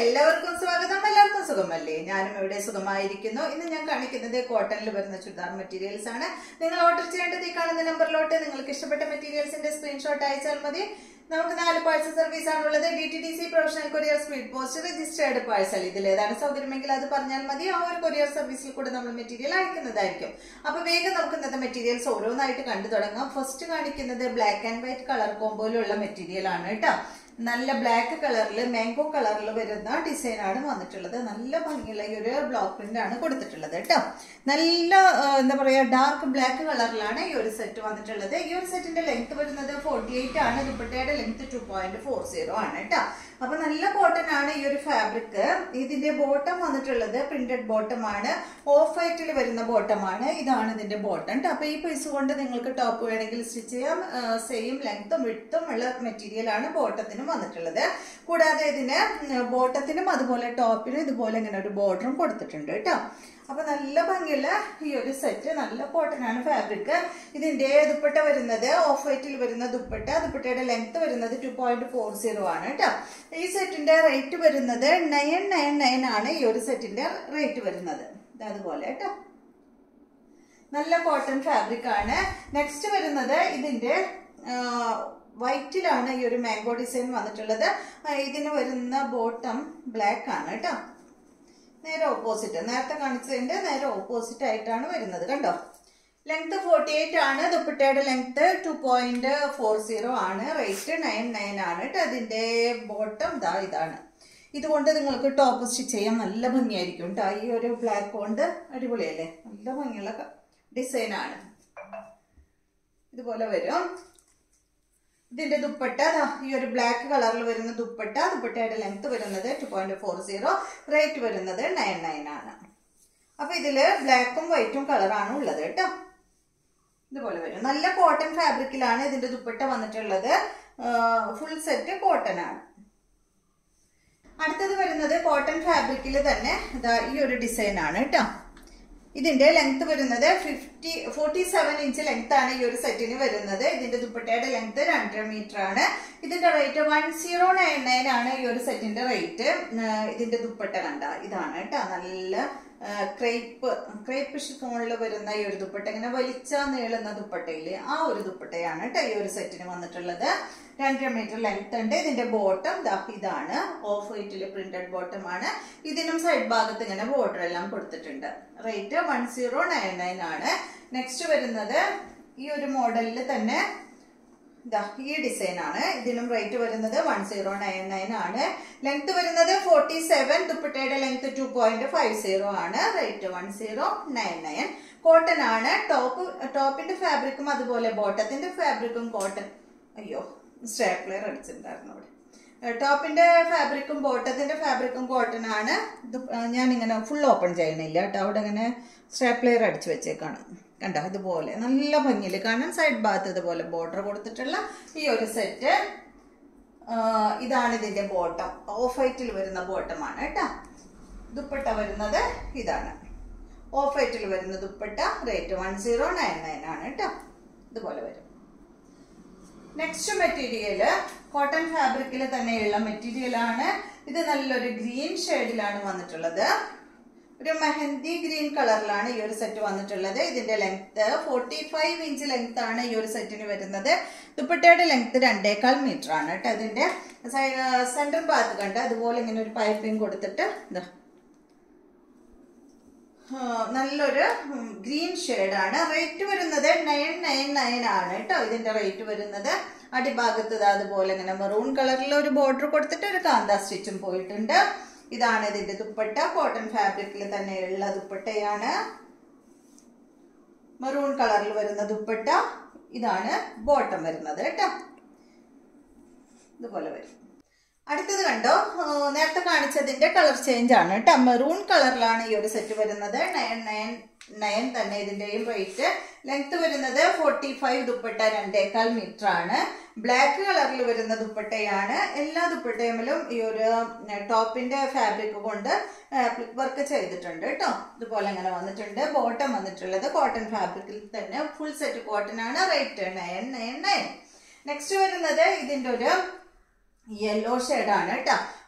എല്ലാവർക്കും സ്വാഗതം എല്ലാവർക്കും സുഖമല്ലേ ഞാനും ഇവിടെ സുഖമായിരിക്കുന്നു ഇന്ന് ഞാൻ കാണിക്കുന്നത് കോട്ടണിൽ വരുന്ന ചുരിദാർ മെറ്റീരിയൽസ് ആണ് നിങ്ങൾ ഓർഡർ ചെയ്യേണ്ടത് ഈ കാണുന്ന നമ്പറിലോട്ട് നിങ്ങൾക്ക് ഇഷ്ടപ്പെട്ട മെറ്റീരിയൽസിന്റെ സ്ക്രീൻഷോട്ട് അയച്ചാൽ മതി നമുക്ക് നാല് പാഴ്സൽ സർവീസ് ആണുള്ളത് D T D C professional courier speed post registered parcel ഇതിൽ ഏതാണ് സൗകര്യമെങ്കിൽ അത് പറഞ്ഞാൽ മതി ആ ഒരു കൊറിയർ സർവീസിൽ കൂടെ നമ്മൾ മെറ്റീരിയൽ അയക്കുന്നതായിരിക്കും അപ്പൊ വേഗം നമുക്ക് ഇന്നത്തെ മെറ്റീരിയൽസ് ഓരോന്നായിട്ട് കണ്ടു തുടങ്ങാം ഫസ്റ്റ് കാണിക്കുന്നത് ബ്ലാക്ക് ആൻഡ് വൈറ്റ് കളർ കോമ്പോയിലുള്ള മെറ്റീരിയൽ ആണ് കേട്ടോ നല്ല ബ്ലാക്ക് കളറിൽ മാംഗോ കളറിൽ വരുന്ന ഡിസൈൻ ആണ് വന്നിട്ടുള്ളത് നല്ല ഭംഗിയുള്ള ഈ ഒരു ബ്ലോക്ക് പ്രിന്റ് ആണ് കൊടുത്തിട്ടുള്ളത് കേട്ടോ നല്ല ആ, എന്താ പറയാ ഡാർക്ക് ബ്ലാക്ക് കളറിലാണ് ഈ ഒരു സെറ്റ് വന്നിട്ടുള്ളത് ഈ ഒരു സെറ്റിന്റെ ലെങ്ത് വരുന്നത് ഫോർട്ടി എയ്റ്റ് ആണ് ദുപ്പട്ടയുടെ length two point four zero ആണ് കേട്ടോ അപ്പൊ നല്ല കോട്ടൺ ആണ് ഈ ഒരു ഫാബ്രിക് ഇതിന്റെ ബോട്ടം വന്നിട്ടുള്ളത് പ്രിന്റഡ് ബോട്ടം ആണ് ഓഫ് വൈറ്റിൽ വരുന്ന ബോട്ടം ആണ് ഇതാണ് ഇതിന്റെ ബോട്ടം ട്ടോ. അപ്പൊ ഈ പൈസ കൊണ്ട് നിങ്ങൾക്ക് ടോപ്പ് വേണമെങ്കിൽ സ്റ്റിച്ച് ചെയ്യാം സെയിം ലെങ്ത്തും വിട്ടും ഉള്ള മെറ്റീരിയൽ ആണ് ബോട്ടത്തിനും വന്നിട്ടുള്ളത് കൂടാതെ ഇതിന് ബോട്ടത്തിനും അതുപോലെ ടോപ്പിനും ഇതുപോലെ ഇങ്ങനെ ഒരു ബോർഡറും കൊടുത്തിട്ടുണ്ട് കേട്ടോ അപ്പൊ നല്ല ഭംഗിയുള്ള ഈ ഒരു സെറ്റ് നല്ല കോട്ടൺ ആണ് ഫാബ്രിക് ഇതിന്റെ ദുപ്പട്ട വരുന്നത് ഓഫ് വൈറ്റിൽ വരുന്ന ദുപ്പട്ട ദുപ്പട്ടയുടെ ലെങ്ത് വരുന്നത് ടു പോയിന്റ് ഫോർ സീറോ ആണ് കേട്ടോ ഈ സെറ്റിന്റെ റേറ്റ് വരുന്നത് നയൻ നയൻ നയൻ ആണ് ഈ ഒരു സെറ്റിന്റെ റേറ്റ് വരുന്നത് ഇത് അതുപോലെ കേട്ടോ നല്ല കോട്ടൺ ഫാബ്രിക് ആണ് നെക്സ്റ്റ് വരുന്നത് ഇതിന്റെ വൈറ്റിലാണ് ഈ ഒരു മാംഗോ ഡിസൈൻ വന്നിട്ടുള്ളത് ആ, ഇതിന് വരുന്ന ബോട്ടം ബ്ലാക്ക് ആണ് കേട്ടോ നേരെ ഓപ്പോസിറ്റ് നേരത്തെ കാണിച്ചതിന്റെ നേരെ ഓപ്പോസിറ്റ് ആയിട്ടാണ് വരുന്നത് കണ്ടോ ലെങ്ത് ഫോർട്ടി എയ്റ്റ് ആണ് ദുപ്പട്ടയുടെ length two point four zero ആണ് റേറ്റ് നയൻ നയൻ ആണ് കേട്ടോ അതിന്റെ ബോട്ടം ദാ ഇതാണ് ഇതുകൊണ്ട് നിങ്ങൾക്ക് ടോപ്പ് സ്റ്റിച്ച് ചെയ്യാൻ നല്ല ഭംഗിയായിരിക്കും കേട്ടോ ഈ ഒരു ബ്ലാക്ക് കൊണ്ട് അടിപൊളിയല്ലേ നല്ല ഭംഗിയുള്ള ഡിസൈൻ ആണ് ഇതുപോലെ വരും ഇതിന്റെ ദുപ്പട്ട ദാ ഈ ഒരു ബ്ലാക്ക് കളറിൽ വരുന്ന ദുപ്പട്ട ദുപ്പട്ടയുടെ ലെങ്ത് വരുന്നത് two point four zero rate വരുന്നത് നയൻ നയൻ ആണ് അപ്പൊ ഇതില് ബ്ലാക്കും വൈറ്റും കളറാണ് ഉള്ളത് കേട്ടോ ഇതുപോലെ വരും നല്ല കോട്ടൺ ഫാബ്രിക്കിലാണ് ഇതിന്റെ ദുപ്പട്ട വന്നിട്ടുള്ളത് ഫുൾ സെറ്റ് കോട്ടൺ ആണ് അടുത്തത് വരുന്നത് കോട്ടൺ ഫാബ്രിക്കിൽ തന്നെ ഇതാ ഈ ഒരു ഡിസൈൻ ആണ് കേട്ടോ ഇതിന്റെ ലെങ്ത് വരുന്നത് fifty forty seven inch length ആണ് ഈ ഒരു സെറ്റിന് വരുന്നത് ഇതിന്റെ ദുപ്പട്ടയുടെ ലെങ്ത് രണ്ടര മീറ്റർ ആണ് ഇതിന്റെ rate one zero nine nine ആണ് ഈ ഒരു സെറ്റിന്റെ റേറ്റ് ഇതിന്റെ ദുപ്പട്ട കണ്ട ഇതാണ് കേട്ടോ നല്ല ക്രേപ്പ് ക്രേപ്പ് ഷിഫോണിൽ വരുന്ന ഈ ഒരു ദുപ്പട്ട ഇങ്ങനെ വലിച്ച നീളുന്ന ദുപ്പട്ടയില് ആ ഒരു ദുപ്പട്ടയാണ് കേട്ടോ ഈ ഒരു സെറ്റിന് വന്നിട്ടുള്ളത് രണ്ടര മീറ്റർ ലെങ്ത് ഉണ്ട് ഇതിന്റെ ബോട്ടം ഇതാണ് ഓഫ് വൈറ്റില് പ്രിന്റഡ് ബോട്ടം ആണ് ഇതിനും സൈഡ് ഭാഗത്ത് ഇങ്ങനെ ബോർഡർ എല്ലാം കൊടുത്തിട്ടുണ്ട് rate one zero nine nine ആണ് നെക്സ്റ്റ് വരുന്നത് ഈ ഒരു മോഡലിൽ തന്നെ ദാ ഈ ഡിസൈൻ ആണ് ഇതിനും റേറ്റ് വരുന്നത് വൺ സീറോ നയൻ നയൻ ആണ് ലെങ്ത് വരുന്നത് ഫോർട്ടി സെവൻ ദുപ്പട്ടയുടെ length two point five zero ആണ് rate one zero nine nine cotton ആണ് ടോപ്പ് ടോപ്പിന്റെ ഫാബ്രിക്കും അതുപോലെ ബോട്ടത്തിന്റെ ഫാബ്രിക്കും കോട്ടൺ അയ്യോ സ്റ്റാപ്ലെയർ അടിച്ചിട്ടുണ്ടായിരുന്നു അവിടെ ടോപ്പിന്റെ ഫാബ്രിക്കും ബോട്ടത്തിന്റെ ഫാബ്രിക്കും കോട്ടൺ ആണ് ഇത് ഞാൻ ഇങ്ങനെ ഫുൾ ഓപ്പൺ ചെയ്യണില്ല കേട്ടോ അവിടെ ഇങ്ങനെ സ്റ്റാപ്ലെയർ അടിച്ചു വെച്ചേക്കാണ് കണ്ടോ ഇതുപോലെ നല്ല ഭംഗിയിൽ കാണാൻ സൈഡ് ഭാഗത്ത് ഇതുപോലെ ബോർഡർ കൊടുത്തിട്ടുള്ള ഈ ഒരു സെറ്റ് ഇതാണ് ഇതിന്റെ ബോട്ടം ഓഫ് വൈറ്റിൽ വരുന്ന ബോട്ടമാണ് കേട്ടോ ദുപ്പട്ട വരുന്നത് ഇതാണ് ഓഫ് വൈറ്റിൽ വരുന്ന ദുപ്പട്ട rate one zero nine nine ആണ് കേട്ടോ ഇതുപോലെ വരും നെക്സ്റ്റ് മെറ്റീരിയൽ കോട്ടൺ ഫാബ്രിക്കിൽ തന്നെയുള്ള മെറ്റീരിയൽ ആണ് ഇത് നല്ലൊരു ഗ്രീൻ ഷെയ്ഡിലാണ് വന്നിട്ടുള്ളത് ഒരു മെഹന്തി ഗ്രീൻ കളറിലാണ് ഈ ഒരു സെറ്റ് വന്നിട്ടുള്ളത് ഇതിന്റെ length forty five inch length ആണ് ഈ ഒരു സെറ്റിന് വരുന്നത് ദുപ്പട്ടയുടെ ലെങ്ത് രണ്ടേകാൽ മീറ്റർ ആണ് കേട്ടോ ഇതിന്റെ സെന്റർ ഭാഗത്ത് കണ്ട് അതുപോലെ ഇങ്ങനെ ഒരു പൈപ്പിംഗ് കൊടുത്തിട്ട് ഇതാ ആ, നല്ലൊരു ഗ്രീൻ ആണ് റേറ്റ് വരുന്നത് നയൻ നയൻ നയൻ ആണ് കേട്ടോ ഇതിന്റെ റേറ്റ് വരുന്നത് അടിഭാഗത്ത് ദാ അതുപോലെ ഇങ്ങനെ മെറൂൺ കളറിൽ ഒരു ബോർഡർ കൊടുത്തിട്ട് ഒരു കാന്ത സ്റ്റിച്ചും പോയിട്ടുണ്ട് ഇതാണ് ഇതിന്റെ ദുപ്പട്ട കോട്ടൺ ഫാബ്രിക്കിൽ തന്നെയുള്ള ദുപ്പട്ടയാണ് മെറൂൺ കളറിൽ വരുന്ന ദുപ്പട്ട ഇതാണ് ബോട്ടം വരുന്നത് കേട്ടോ ഇതുപോലെ വരും അടുത്തത് കണ്ടോ ആ, നേരത്തെ കാണിച്ചതിന്റെ കളർ ചേഞ്ച് ആണ് കേട്ടോ മെറൂൺ കളറിലാണ് ഈ ഒരു സെറ്റ് വരുന്നത് നയൻ നയൻ നയൻ തന്നെ ഇതിന്റെയും റേറ്റ് ലെങ്ത് വരുന്നത് ഫോർട്ടി ഫൈവ് ദുപ്പട്ട രണ്ടേകാൽ മീറ്റർ ആണ് ബ്ലാക്ക് കളറിൽ വരുന്ന ദുപ്പട്ടയാണ് എല്ലാ ദുപ്പട്ടയുമിലും ഈ ഒരു ടോപ്പിന്റെ ഫാബ്രിക് കൊണ്ട് വർക്ക് ചെയ്തിട്ടുണ്ട് കേട്ടോ ഇതുപോലെ അങ്ങനെ വന്നിട്ടുണ്ട് ബോട്ടം വന്നിട്ടുള്ളത് കോട്ടൺ ഫാബ്രിക്കിൽ തന്നെ ഫുൾ സെറ്റ് കോട്ടൺ ആണ് rate nine nine nine next വരുന്നത് ഇതിന്റെ ഒരു യെല്ലോ ആണ് കേട്ടോ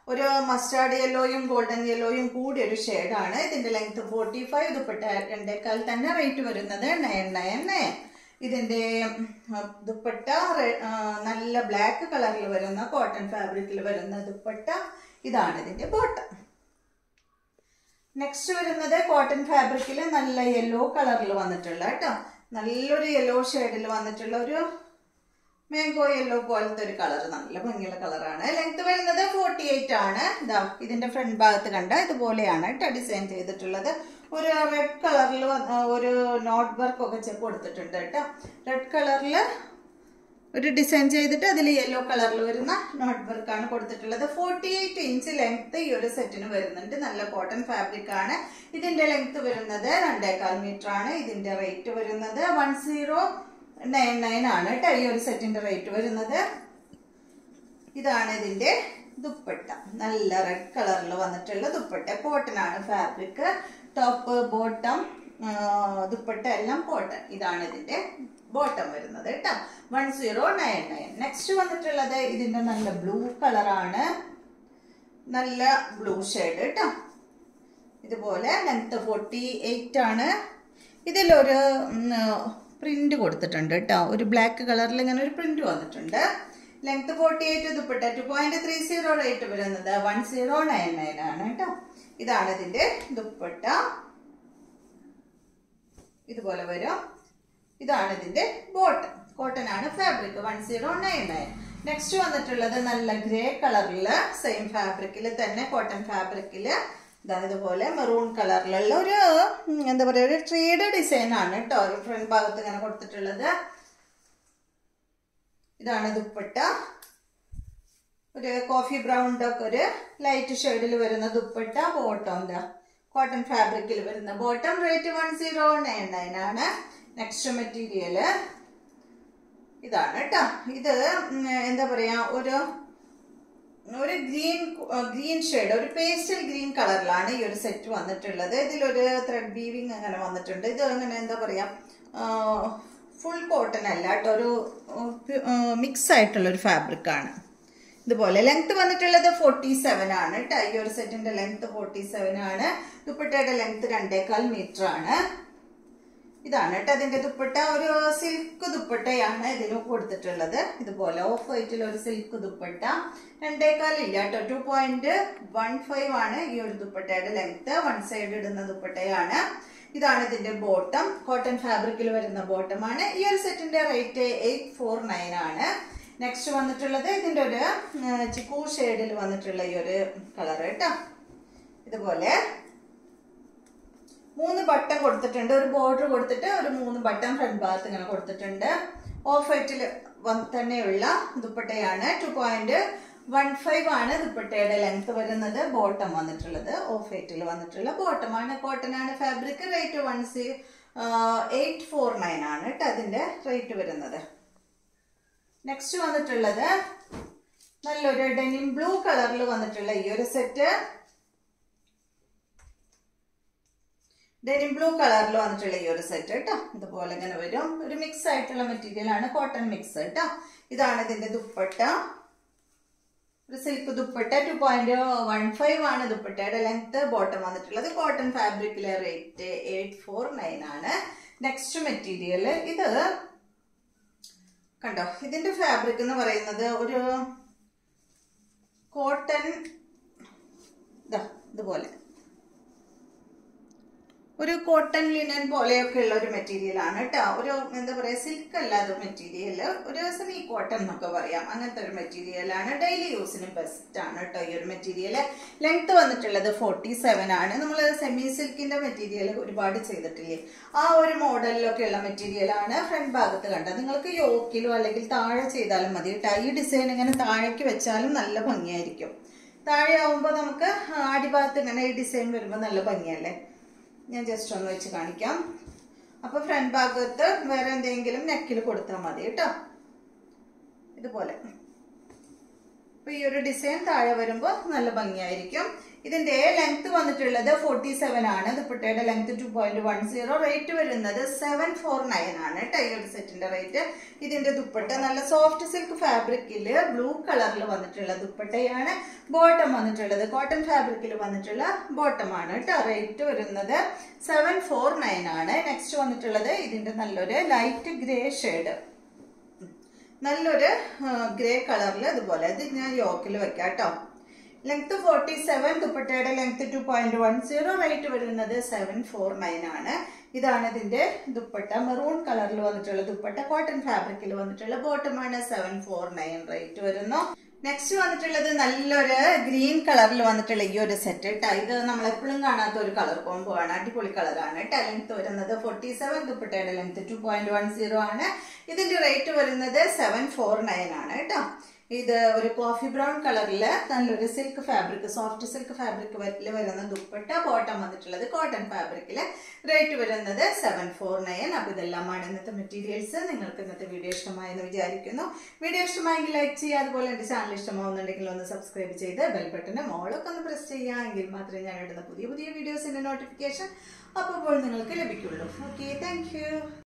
ഒരു മസ്റ്റാർഡ് യെല്ലോയും ഗോൾഡൻ യെല്ലോയും കൂടിയ ഒരു ഷെയ്ഡാണ് ഇതിന്റെ ലെങ്ത് ഫോർട്ടി ഫൈവ് ദുപ്പട്ട രണ്ടേക്കാൽ തന്നെ റേറ്റ് വരുന്നത് നയൻ നയൻ നയൻ ഇതിന്റെ ഉം, ദുപ്പട്ട റെ- ആ, നല്ല ബ്ലാക്ക് കളറിൽ വരുന്ന കോട്ടൺ ഫാബ്രിക്കിൽ വരുന്ന ദുപ്പട്ട ഇതാണ് ഇതിന്റെ ബോട്ടം നെക്സ്റ്റ് വരുന്നത് കോട്ടൺ ഫാബ്രിക്കിൽ നല്ല യെല്ലോ കളറിൽ വന്നിട്ടുള്ള കേട്ടോ നല്ലൊരു യെല്ലോ ഷെയ്ഡിൽ വന്നിട്ടുള്ള ഒരു മാംഗോ യെല്ലോ പോലത്തെ ഒരു കളർ നല്ല ഭംഗിയുള്ള കളറാണ് ലെങ്ത് വരുന്നത് ഫോർട്ടി എയ്റ്റ് ആണ് ഇതാ ഇതിന്റെ ഫ്രണ്ട് ഭാഗത്ത് കണ്ട ഇതുപോലെയാണ് കേട്ടോ ഡിസൈൻ ചെയ്തിട്ടുള്ളത് ഒരു റെഡ് കളറിൽ ഒരു നോട്ട് വർക്ക് ഒക്കെ ചെ- കൊടുത്തിട്ടുണ്ട് കേട്ടോ റെഡ് കളറിൽ ഒരു ഡിസൈൻ ചെയ്തിട്ട് അതിൽ യെല്ലോ കളറിൽ വരുന്ന നോട്ട് വർക്കാണ് കൊടുത്തിട്ടുള്ളത് ഫോർട്ടി എയ്റ്റ് ഇഞ്ച് ലെങ്ത് ഈ ഒരു സെറ്റിന് വരുന്നുണ്ട് നല്ല കോട്ടൺ ഫാബ്രിക് ആണ് ഇതിന്റെ ലെങ്ത് വരുന്നത് രണ്ടേകാൽ മീറ്റർ ആണ് ഇതിന്റെ റേറ്റ് വരുന്നത് വൺ സീറോ നയൻ നയൻ ആണ് കേട്ടോ ഈ ഒരു സെറ്റിന്റെ റേറ്റ് വരുന്നത് ഇതാണ് ഇതിന്റെ ദുപ്പട്ട നല്ല റെഡ് കളറിൽ വന്നിട്ടുള്ള ദുപ്പട്ട കോട്ടൺ ആണ് ഫാബ്രിക് ടോപ്പ് ബോട്ടം ദുപ്പട്ട എല്ലാം കോട്ടൺ ഇതാണ് ഇതിന്റെ ബോട്ടം വരുന്നത് കേട്ടോ one zero nine nine next വന്നിട്ടുള്ളത് ഇതിന്റെ നല്ല ബ്ലൂ കളറാണ് നല്ല ബ്ലൂ ഷെയ്ഡ് കേട്ടോ ഇതുപോലെ ലെങ്ത് ഫോർട്ടി എയ്റ്റ് ആണ് ഇതിലൊരു പ്രിന്റ് കൊടുത്തിട്ടുണ്ട് കേട്ടോ ഒരു ബ്ലാക്ക് കളറിൽ ഇങ്ങനെ ഒരു പ്രിന്റ് വന്നിട്ടുണ്ട് ലെങ്ത് ഫോർട്ടി എയ്റ്റ് ദുപ്പട്ട two point three zero rate വരുന്നത് വൺ സീറോ നയൻ നയൻ ആണ് കേട്ടോ ഇതാണ് ഇതിന്റെ ദുപ്പട്ട ഇതുപോലെ വരും ഇതാണ് ഇതിന്റെ ബോട്ടം കോട്ടൺ ആണ് fabric one zero nine nine next വന്നിട്ടുള്ളത് നല്ല ഗ്രേ കളറില് സെയിം ഫാബ്രിക്കിൽ തന്നെ കോട്ടൺ ഫാബ്രിക്കില് ഇതാ ഇതുപോലെ മെറൂൺ കളറിലുള്ള ഒരു ഉം, എന്താ പറയാ ഒരു ട്രീഡ് ഡിസൈൻ ആണ് കേട്ടോ ഫ്രണ്ട് ഭാഗത്ത് ഇങ്ങനെ കൊടുത്തിട്ടുള്ളത് ഇതാണ് ദുപ്പട്ട ഒരു കോഫി ബ്രൗണിന്റെ ഒക്കെ ഒരു ലൈറ്റ് ഷെയ്ഡിൽ വരുന്ന ദുപ്പട്ട ബോട്ടം കോട്ടൺ ഫാബ്രിക്കിൽ വരുന്ന bottom rate one zero nine nine ആണ് നെക്സ്റ്റ് മെറ്റീരിയല് ഇതാണ് കേട്ടോ ഇത് ഉം, എന്താ പറയാ ഒരു ഒരു ഗ്രീൻ ഗ്രീൻ ഷെയ്ഡ് ഒരു പേസ്റ്റൽ ഗ്രീൻ കളറിലാണ് ഈ ഒരു സെറ്റ് വന്നിട്ടുള്ളത് ഇതിലൊരു ത്രെഡ് വീവിങ് അങ്ങനെ വന്നിട്ടുണ്ട് ഇത് അങ്ങനെ എന്താ പറയാ ഫുൾ കോട്ടൺ അല്ല കേട്ടോ ഒരു മിക്സ് ആയിട്ടുള്ള ഒരു ഫാബ്രിക് ആണ് ഇതുപോലെ ലെങ്ത് വന്നിട്ടുള്ളത് ഫോർട്ടി സെവൻ ആണ് കേട്ടോ ഈ ഒരു സെറ്റിന്റെ ലെങ്ത് ഫോർട്ടി സെവൻ ആണ് ദുപ്പട്ടയുടെ ലെങ്ത് രണ്ടേകാൽ മീറ്റർ ആണ് ഇതാണ് കേട്ടോ അതിന്റെ ദുപ്പട്ട ഒരു സിൽക്ക് ദുപ്പട്ടയാണ് ഇതിന് കൊടുത്തിട്ടുള്ളത് ഇതുപോലെ ഓഫ് വൈറ്റിൽ ഒരു സിൽക്ക് ദുപ്പട്ട രണ്ടേക്കാൽ ഇല്ല കേട്ടോ ടു പോയിന്റ് വൺ ഫൈവ് ആണ് ഈ ഒരു ദുപ്പട്ടയുടെ ലെങ്ത് വൺ സൈഡ് ഇടുന്ന ദുപ്പട്ടയാണ് ഇതാണ് ഇതിന്റെ ബോട്ടം കോട്ടൺ ഫാബ്രിക്കിൽ വരുന്ന ബോട്ടമാണ് ഈ ഒരു സെറ്റിന്റെ റേറ്റ് എയ്റ്റ് ഫോർ നയൻ ആണ് നെക്സ്റ്റ് വന്നിട്ടുള്ളത് ഇതിന്റെ ഒരു ഉം, ചിക്കു ഷെയ്ഡിൽ വന്നിട്ടുള്ള ഈ ഒരു കളർ കേട്ടോ ഇതുപോലെ മൂന്ന് ബട്ടൺ കൊടുത്തിട്ടുണ്ട് ഒരു ബോർഡർ കൊടുത്തിട്ട് ഒരു മൂന്ന് ബട്ടൺ ഫ്രണ്ട് ഭാഗത്ത് ഇങ്ങനെ കൊടുത്തിട്ടുണ്ട് ഓഫ് വൈറ്റിൽ തന്നെയുള്ള ദുപ്പട്ടയാണ് ടു പോയിന്റ് വൺ ഫൈവ് ആണ് ദുപ്പട്ടയുടെ ലെങ്ത് വരുന്നത് ബോട്ടം വന്നിട്ടുള്ളത് ഓഫ് വൈറ്റിൽ വന്നിട്ടുള്ള ബോട്ടമാണ് കോട്ടൺ ആണ് fabric rate one C eight four nine ആണ് കേട്ടോ അതിന്റെ റേറ്റ് വരുന്നത് നെക്സ്റ്റ് വന്നിട്ടുള്ളത് നല്ലൊരു ഡെനിം ബ്ലൂ കളറിൽ വന്നിട്ടുള്ള ഈ ഒരു സെറ്റ് ഡെനിം ബ്ലൂ കളറിൽ വന്നിട്ടുള്ള ഈ ഒരു സെറ്റ് കേട്ടോ ഇതുപോലെ ഇങ്ങനെ വരും ഒരു മിക്സ് ആയിട്ടുള്ള മെറ്റീരിയൽ ആണ് കോട്ടൺ മിക്സ് കേട്ടോ ഇതാണ് ഇതിന്റെ ദുപ്പട്ട ഒരു silk dupatta two point one five ആണ് ദുപ്പട്ടയുടെ ലെങ്ത് ബോട്ടം വന്നിട്ടുള്ളത് കോട്ടൺ ഫാബ്രിക്കിലെ റേറ്റ് എയ്റ്റ് ഫോർ നയൻ ആണ് നെക്സ്റ്റ് മെറ്റീരിയൽ ഇത് കണ്ടോ ഇതിന്റെ ഫാബ്രിക് എന്ന് പറയുന്നത് ഒരു കോട്ടൺ ഇതാ ഇതുപോലെ ഒരു കോട്ടൺ ലിനൻ പോലെയൊക്കെ ഉള്ള ഒരു മെറ്റീരിയൽ ആണ് കേട്ടോ ഒരു എന്താ പറയാ സിൽക്ക് അല്ലാതെ മെറ്റീരിയൽ ഒരു സെമി കോട്ടൺ എന്നൊക്കെ പറയാം അങ്ങനത്തെ ഒരു മെറ്റീരിയൽ ആണ് ഡെയിലി യൂസിന് ബെസ്റ്റ് ആണ് കേട്ടോ ഈ ഒരു മെറ്റീരിയൽ ലെങ്ത് വന്നിട്ടുള്ളത് ഫോർട്ടി സെവൻ ആണ് നമ്മൾ സെമി സിൽക്കിന്റെ മെറ്റീരിയൽ ഒരുപാട് ചെയ്തിട്ടില്ലേ ആ ഒരു മോഡലിലൊക്കെ ഉള്ള മെറ്റീരിയൽ ആണ് ഫ്രണ്ട് ഭാഗത്ത് കണ്ടത് നിങ്ങൾക്ക് യോക്കിലോ അല്ലെങ്കിൽ താഴെ ചെയ്താലും മതി കേട്ടോ ഈ ഡിസൈൻ ഇങ്ങനെ താഴേക്ക് വെച്ചാലും നല്ല ഭംഗിയായിരിക്കും താഴെ ആവുമ്പോൾ നമുക്ക് അടിഭാഗത്ത് ഇങ്ങനെ ഈ ഡിസൈൻ വരുമ്പോൾ നല്ല ഭംഗിയല്ലേ ഞാൻ ജസ്റ്റ് ഒന്ന് വെച്ച് കാണിക്കാം അപ്പൊ ഫ്രണ്ട് ഭാഗത്ത് വേറെ എന്തെങ്കിലും നെക്കിൽ കൊടുത്താൽ മതി കേട്ടോ ഇതുപോലെ അപ്പൊ ഈ ഒരു ഡിസൈൻ താഴെ വരുമ്പോൾ നല്ല ഭംഗിയായിരിക്കും ഇതിന്റെ ലെങ്ത് വന്നിട്ടുള്ളത് ഫോർട്ടി സെവൻ ആണ് ദുപ്പട്ടയുടെ length two point one zero rate വരുന്നത് സെവൻ ഫോർ നയൻ ആണ് കേട്ടോ ഈ ഒരു സെറ്റിന്റെ റേറ്റ് ഇതിന്റെ ദുപ്പട്ട നല്ല സോഫ്റ്റ് സിൽക്ക് ഫാബ്രിക്കില് ബ്ലൂ കളറിൽ വന്നിട്ടുള്ള ദുപ്പട്ടയാണ് ബോട്ടം വന്നിട്ടുള്ളത് കോട്ടൺ ഫാബ്രിക്കിൽ വന്നിട്ടുള്ള ബോട്ടം ആണ് കേട്ടോ റേറ്റ് വരുന്നത് സെവൻ ഫോർ നയൻ ആണ് നെക്സ്റ്റ് വന്നിട്ടുള്ളത് ഇതിന്റെ നല്ലൊരു ലൈറ്റ് ഗ്രേ ഷെയ്ഡ് നല്ലൊരു ഗ്രേ കളറിൽ അതുപോലെ ഇത് ഞാൻ യോക്കിൽ വെക്കാം കേട്ടോ ലെങ്ത് ഫോർട്ടി സെവൻ ദുപ്പട്ടയുടെ length two point one zero rate വരുന്നത് സെവൻ ഫോർ നയൻ ആണ് ഇതാണ് ഇതിന്റെ ദുപ്പട്ട മെറൂൺ കളറിൽ വന്നിട്ടുള്ള ദുപ്പട്ട കോട്ടൺ ഫാബ്രിക്കിൽ വന്നിട്ടുള്ള ബോട്ടമാണ് സെവൻ ഫോർ നയൻ റേറ്റ് വരുന്നു നെക്സ്റ്റ് വന്നിട്ടുള്ളത് നല്ലൊരു ഗ്രീൻ കളറിൽ വന്നിട്ടുള്ള ഈ ഒരു സെറ്റ് കേട്ടോ ഇത് നമ്മൾ എപ്പോഴും കാണാത്ത ഒരു കളർ കോംബോ ആണ് അടിപൊളി കളറാണ് കേട്ടോ ലെങ്ത് വരുന്നത് ഫോർട്ടി സെവൻ ദുപ്പട്ടയുടെ length two point one zero ആണ് ഇതിന്റെ റേറ്റ് വരുന്നത് സെവൻ ഫോർ നയൻ ആണ് കേട്ടോ ഇത് ഒരു കോഫി ബ്രൗൺ കളറിൽ നല്ലൊരു silk fabric soft silk fabric വരുന്ന ദുപ്പട്ട ബോട്ടം വന്നിട്ടുള്ളത് കോട്ടൺ ഫാബ്രിക്കിൽ റേറ്റ് വരുന്നത് സെവൻ ഫോർ നയൻ അപ്പോൾ ഇതെല്ലാമാണ് ഇന്നത്തെ മെറ്റീരിയൽസ് നിങ്ങൾക്ക് ഇന്നത്തെ വീഡിയോ ഇഷ്ടമായെന്ന് വിചാരിക്കുന്നു വീഡിയോ ഇഷ്ടമായെങ്കിൽ ലൈക്ക് ചെയ്യുക അതുപോലെ എൻ്റെ ചാനൽ ഇഷ്ടമാവുന്നുണ്ടെങ്കിൽ ഒന്ന് സബ്സ്ക്രൈബ് ചെയ്ത് ബെൽ ബട്ടൻ്റെ മോളൊക്കെ ഒന്ന് പ്രസ് ചെയ്യുക എങ്കിൽ മാത്രമേ ഞാൻ ഇടുന്ന പുതിയ പുതിയ വീഡിയോസിൻ്റെ നോട്ടിഫിക്കേഷൻ അപ്പോൾ നിങ്ങൾക്ക് ലഭിക്കുള്ളൂ ഓക്കെ താങ്ക്